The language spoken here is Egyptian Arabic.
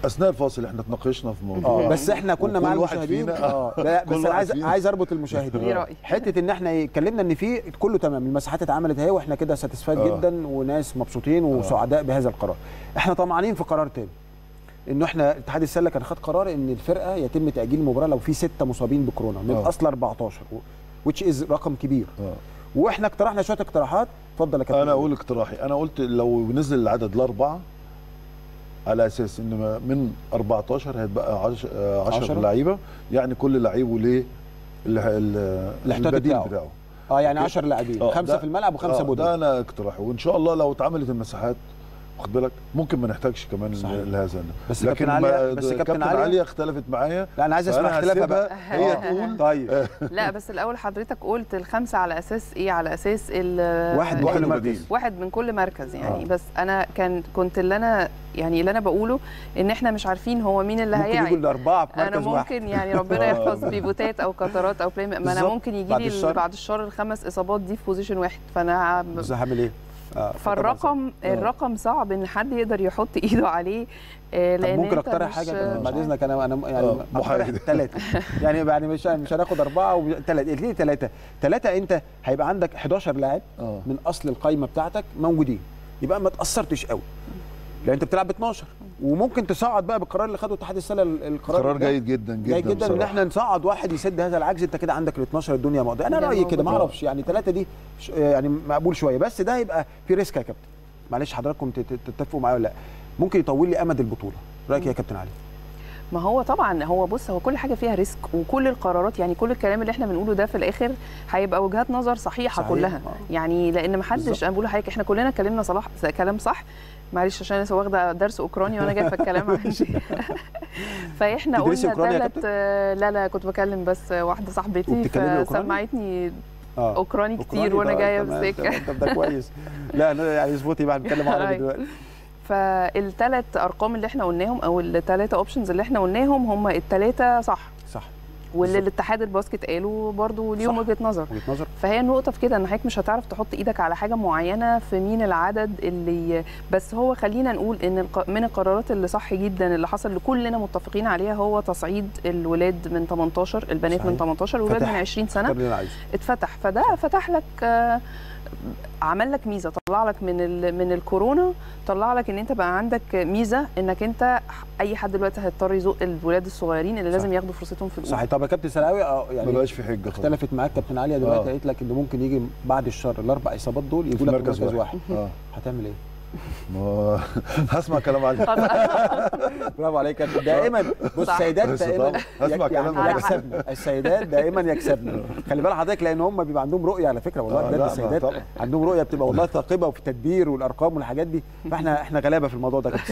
اثناء الفاصل احنا اتناقشنا في موضوع اه بس احنا كنا مع وكل واحد المشاهدين فينا- اه لا كل بس انا واحد عايز فينا- عايز اربط المشاهدين ليه رأي. حته ان احنا إيه، اتكلمنا ان في كله تمام المساحات اتعملت اهي واحنا كده ساتسفايد آه. جدا وناس مبسوطين وسعداء بهذا القرار احنا طمعانين في قرار تاني انه احنا اتحاد السله كان خد قرار ان الفرقه يتم تاجيل المباراه لو في سته مصابين بكورونا من آه. اصل 14 which is رقم كبير آه. واحنا اقترحنا شويه اقتراحات اتفضل يا كابتن انا اقول اقتراحي انا قلت لو نزل العدد لاربعه على اساس ان ما- من 14 هيتبقى 10 عشرة. 10 لعيبه يعني كل لعيب وليه ال- ال- الاحتياطي البديل بتاعه. بتاعه اه يعني أوكي. 10 لاعبين آه، خمسه ده- في الملعب وخمسه آه، بدل ده انا اقتراحي وان شاء الله لو اتعملت المساحات واخد بالك ممكن ما نحتاجش كمان صحيح. لهذا بس لكن كابتن علي- ما- بس كابتن كابتن علي- علي اختلفت معايا لا انا عايز اسمع فأنا اختلافها هسيبها بقى هي آه. تقول طيب لا بس الاول حضرتك قلت الخمسه على اساس ايه على اساس ال- واحد من واحد كل بديل. مركز واحد من كل مركز يعني آه. بس انا كان كنت اللي انا يعني اللي انا بقوله ان احنا مش عارفين هو مين اللي ممكن يجوا هيعي الاربعه في انا مركز واحد ممكن يعني ربنا يحفظ بيفوتات او قطرات او بلاي ما انا بالظبط. ممكن يجي بعد لي الشر. بعد الشر الخمس اصابات دي في بوزيشن واحد فانا بس هعمل ايه؟ آه، فالرقم الرقم صعب ان حد يقدر يحط ايده عليه آه، طب لان ممكن انت اقترح مش- حاجه مش بعد عارف. اذنك انا انا يعني آه، اقترح محايد. ثلاثه يعني يعني مش مش هناخد اربعه وثلاثه اثنين ثلاثه ثلاثه انت هيبقى عندك 11 لاعب اه من اصل القايمه بتاعتك موجودين يبقى ما تاثرتش قوي لان انت بتلعب ب 12 وممكن تصعد بقى بالقرار اللي خده اتحاد السله القرار قرار ده. جيد جدا جدا جيد جدا ان بصراحة. احنا نصعد واحد يسد هذا العجز انت كده عندك ال 12 الدنيا مقضيه انا ده رايي كده ما موجود. اعرفش يعني ثلاثه دي ش- يعني مقبول شويه بس ده هيبقى في ريسك يا كابتن معلش حضراتكم تت- تتفقوا معايا ولا لا ممكن يطول لي امد البطوله رايك إيه يا كابتن علي ما هو طبعا هو بص هو كل حاجه فيها ريسك وكل القرارات يعني كل الكلام اللي احنا بنقوله ده في الاخر هيبقى وجهات نظر صحيحه صحيح. كلها آه. يعني لان ما حدش بالظبط. انا بقول لحضرتك احنا كلنا اتكلمنا صلاح كلام صح معلش عشان لسه واخده درس اوكراني وانا جايه في الكلام عندي فاحنا تدرسي قلنا أوكراني يا ثلاث لا لا كنت بكلم بس واحده صاحبتي وبتتكلمي أوكراني؟ فسمعتني اه اوكراني كتير أوكراني وانا ده جايه تمام، بسكه تمام، طب ده كويس لا أنا يعني اظبطي بقى بنتكلم عربي أيوة. دلوقتي فالثلاث ارقام اللي احنا قلناهم او الثلاثه اوبشنز اللي احنا قلناهم هم الثلاثه صح صح واللي بالظبط. الاتحاد الباسكت قالوا برضو ليهم صح. وجهه نظر وجهه نظر فهي النقطه في كده ان حضرتك مش هتعرف تحط ايدك على حاجه معينه في مين العدد اللي بس هو خلينا نقول ان الق- من القرارات اللي صح جدا اللي حصل اللي كلنا متفقين عليها هو تصعيد الولاد من 18 البنات صحيح. من 18 والولاد فتح. من 20 ده سنه اللي انا عايزه اتفتح فده فتح لك آه، عمل لك ميزه طلع لك من ال- من الكورونا طلع لك ان انت بقى عندك ميزه انك انت اي حد دلوقتي هيضطر يزق الولاد الصغيرين اللي لازم صح. ياخدوا فرصتهم في الاولى صحيح طب يا كابتن سلاوي اه ما يعني بقاش في حجه خالص اختلفت معاك كابتن عليا دلوقتي آه. قالت لك ان ممكن يجي بعد الشر الاربع اصابات دول يجوا لك في مركز واحد اه هتعمل ايه؟ ما هسمع كلام علي برافو عليك يا كابتن. دائما بص صح. السيدات بس دائما طبعا هسمع يك- كلام يعني علي. يكسبنا السيدات دائما يكسبنا خلي بال حضرتك لان هم بيبقى عندهم رؤيه على فكره والله آه، بجد لا، ما السيدات طبعا. عندهم رؤيه بتبقى والله ثاقبه وفي التدبير والارقام والحاجات دي فاحنا احنا غلابه في الموضوع ده يا كابتن